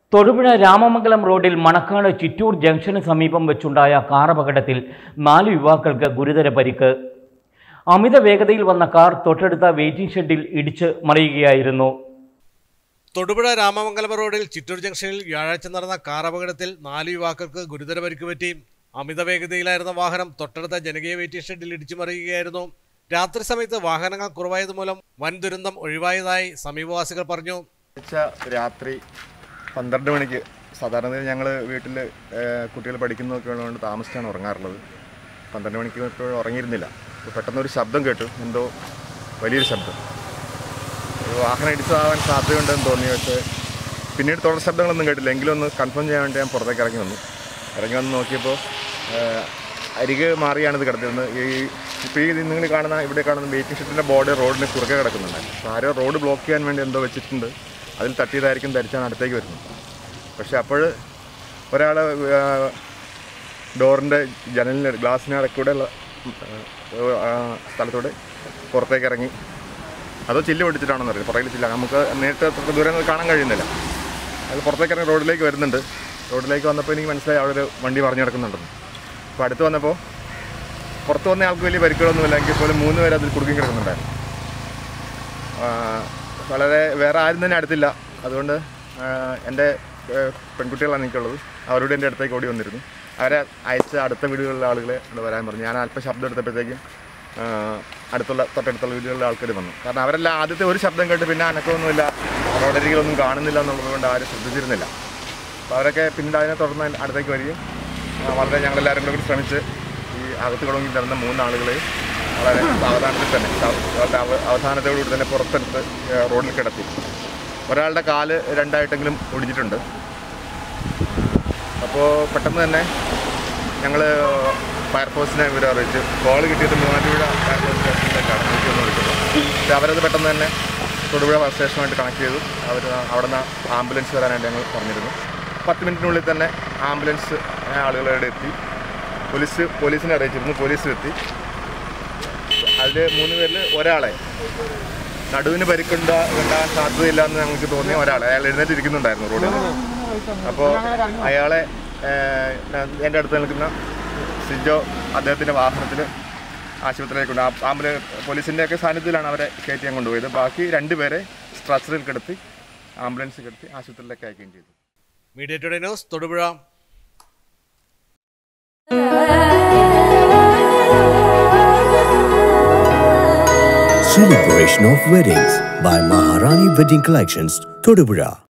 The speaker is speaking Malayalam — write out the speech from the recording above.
തൊടുപുഴ രാമമംഗലം റോഡിൽ മണക്കാട് ചിറ്റൂർ ജംഗ്ഷന് സമീപം വെച്ചുണ്ടായ കാർ അപകടത്തിൽ നാല് യുവാക്കൾക്ക് ഗുരുതര പരിക്ക് അമിത വേഗതയിൽ വന്ന കാർ തൊട്ടടുത്ത വെയിറ്റിംഗ് ഷെഡിൽ ഇടിച്ച് മറിയുകയായിരുന്നു തൊടുപുഴ രാമമംഗലം റോഡിൽ ചിറ്റൂർ ജംഗ്ഷനിൽ വ്യാഴാഴ്ച നടന്ന കാർ അപകടത്തിൽ നാല് യുവാക്കൾക്ക് ഗുരുതര പരിക്ക് പറ്റി അമിത വേഗതയിലായിരുന്ന വാഹനം തൊട്ടടുത്ത ജനകീയ വെയിറ്റിംഗ് ഷെഡിൽ ഇടിച്ചു മറിയുകയായിരുന്നു രാത്രി സമയത്ത് വാഹനങ്ങൾ കുറവായതുമൂലം വൻ ദുരന്തം ഒഴിവായതായി സമീപവാസികൾ പറഞ്ഞു ഞായറാഴ്ച രാത്രി പന്ത്രണ്ട് മണിക്ക് സാധാരണ ഞങ്ങൾ വീട്ടിൽ കുട്ടികൾ പഠിക്കുന്നതൊക്കെ ഉള്ളതുകൊണ്ട് താമസിച്ചാണ് ഉറങ്ങാറുള്ളത് പന്ത്രണ്ട് മണിക്ക് ഇപ്പോൾ ഉറങ്ങിയിരുന്നില്ല അപ്പോൾ പെട്ടെന്നൊരു ശബ്ദം കേട്ടു എന്തോ വലിയൊരു ശബ്ദം ഒരു വാഹനം ഇടിച്ചതാവാൻ സാധ്യതയുണ്ടെന്ന് തോന്നി പക്ഷേ പിന്നീട് തുടർ ശബ്ദങ്ങളൊന്നും കേട്ടില്ല എങ്കിലും ഒന്ന് കൺഫേം ചെയ്യാൻ വേണ്ടി ഞാൻ പുറത്തേക്ക് ഇറങ്ങി വന്നു ഇറങ്ങി വന്ന് നോക്കിയപ്പോൾ അരികെ മാറിയാണ് ഇത് കിടത്തിരുന്നത് ഈ ഇപ്പോൾ ഈ നിങ്ങൾ കാണുന്ന ഇവിടെ കാണുന്ന വെയിറ്റിംഗ് ഷെഡിൻ്റെ ബോർഡ് റോഡിന് കുറുകെ കിടക്കുന്നുണ്ടായിരുന്നു അപ്പോൾ ആരോ റോഡ് ബ്ലോക്ക് ചെയ്യാൻ വേണ്ടി എന്തോ വെച്ചിട്ടുണ്ട് അതിൽ തട്ടിയതായിരിക്കും ധരിച്ചാണ് അടുത്തേക്ക് വരുന്നത് പക്ഷേ അപ്പോൾ ഒരാൾ ഡോറിൻ്റെ ജനലിന് ഗ്ലാസ്സിന് ഇടയ്ക്കൂടെയുള്ള ആ, സ്ഥലത്തൂടെ പുറത്തേക്ക് ഇറങ്ങി അതോ ചില്ല് പൊട്ടിച്ചിട്ടാണെന്ന് അറിയില്ല പുറകിൽ ചില്ല നമുക്ക് നേരിട്ട് അത്ര ദൂരം നിന്ന് കാണാൻ കഴിയുന്നില്ല അയാൾ പുറത്തേക്ക് ഇറങ്ങി റോഡിലേക്ക് വരുന്നുണ്ട് റോഡിലേക്ക് വന്നപ്പോൾ എനിക്ക് മനസ്സിലായി അവിടെ ഒരു വണ്ടി പറഞ്ഞു കിടക്കുന്നുണ്ടെന്ന് അപ്പോൾ അടുത്ത് വന്നപ്പോൾ പുറത്ത് വന്ന ആൾക്ക് വലിയ പരിക്കുകളൊന്നുമില്ല എങ്കിൽ പോലും മൂന്ന് പേര് അതിൽ കുടുങ്ങി കിടക്കുന്നുണ്ടായിരുന്നു ആ, വളരെ വേറെ ആരും തന്നെ അടുത്തില്ല അതുകൊണ്ട് ആ, എൻ്റെ ആ, പെൺകുട്ടികളാണ് എനിക്കുള്ളത് അവരോട് എൻ്റെ അടുത്തേക്ക് ഓടി വന്നിരുന്നു അവരെ അയച്ച അടുത്ത വീടുകളിലെ ആളുകളെ ഇവിടെ വരാൻ പറഞ്ഞു ഞാൻ അല്പം ശബ്ദം എടുത്തപ്പോഴത്തേക്കും ആ, അടുത്തുള്ള തൊട്ടടുത്തുള്ള വീടുകളിലെ ആൾക്കാർ വന്നു കാരണം അവരെല്ലാം ആദ്യത്തെ ഒരു ശബ്ദം കേട്ട് പിന്നെ അനക്കമൊന്നുമില്ല റോഡരികിലൊന്നും കാണുന്നില്ല എന്നുള്ളത് കൊണ്ട് ആരും ശ്രദ്ധിച്ചിരുന്നില്ല അപ്പോൾ അവരൊക്കെ പിന്നീട് അതിനെ തുടർന്ന് അടുത്തേക്ക് വരികയും ആ, വളരെ ഞങ്ങളെല്ലാവരും കൂടി ശ്രമിച്ച് ഈ അകത്ത് കുടുങ്ങി കിടന്ന മൂന്നാളുകളെയും വളരെ സാവധാനത്തിൽ തന്നെ സ- വളരെ അവ- അവസാനത്തോടുകൂടി തന്നെ പുറത്തെടുത്ത് ഏ, റോഡിൽ കിടത്തി ഒരാളുടെ കാല് രണ്ടായിട്ടെങ്കിലും ഒടിഞ്ഞിട്ടുണ്ട് അപ്പോൾ പെട്ടെന്ന് തന്നെ ഞങ്ങൾ ഫയർഫോഴ്സിനെ വിവരം അറിയിച്ച് കോൾ കിട്ടിയത് മൂവാറ്റുപുഴ ഫയർഫോഴ്സ് സ്റ്റേഷനിലേക്കാണ് എനിക്ക് ഒന്ന് വിളിച്ചത് പക്ഷേ അവരത് പെട്ടെന്ന് തന്നെ തൊടുപുഴ ഫയർ സ്റ്റേഷനുമായിട്ട് കണക്ട് ചെയ്തു അവർ അവിടെ നിന്ന് ആംബുലൻസ് വരാനായിട്ട് ഞങ്ങൾ പറഞ്ഞിരുന്നു പത്ത് മിനിറ്റിനുള്ളിൽ തന്നെ ആംബുലൻസ് ആളുകളുടെ എത്തി പോലീസ് പോലീസിനെ അറിയിച്ചിരുന്നു പോലീസ് എത്തി അതിൽ മൂന്ന് പേരിൽ ഒരാളെ നടുവിന് പരിക്കുണ്ട ഉണ്ടാകാൻ സാധ്യതയില്ല എന്ന് ഞങ്ങൾക്ക് തോന്നിയ ഒരാളെ അയാൾ എഴുന്നേറ്റിരിക്കുന്നുണ്ടായിരുന്നു റോഡിൽ അപ്പോൾ അയാളെ ഏഹ്, എൻ്റെ അടുത്ത് നിൽക്കുന്ന സിജോ അദ്ദേഹത്തിൻ്റെ വാഹനത്തിൽ ആശുപത്രിയിലേക്ക് കൊണ്ട് ആംബുലൻ പോലീസിൻ്റെ ഒക്കെ സാന്നിധ്യത്തിലാണ് അവരെ കയറ്റി ഞാൻ കൊണ്ടുപോയത് ബാക്കി രണ്ടുപേരെ സ്ട്രെച്ചറിൽ കിടത്തി ആംബുലൻസ് കിടത്തി ആശുപത്രിയിലേക്ക് അയക്കുകയും ചെയ്തു media today news Thodupuzha Celebration of Weddings by Maharani Wedding Collections, Todupuzha.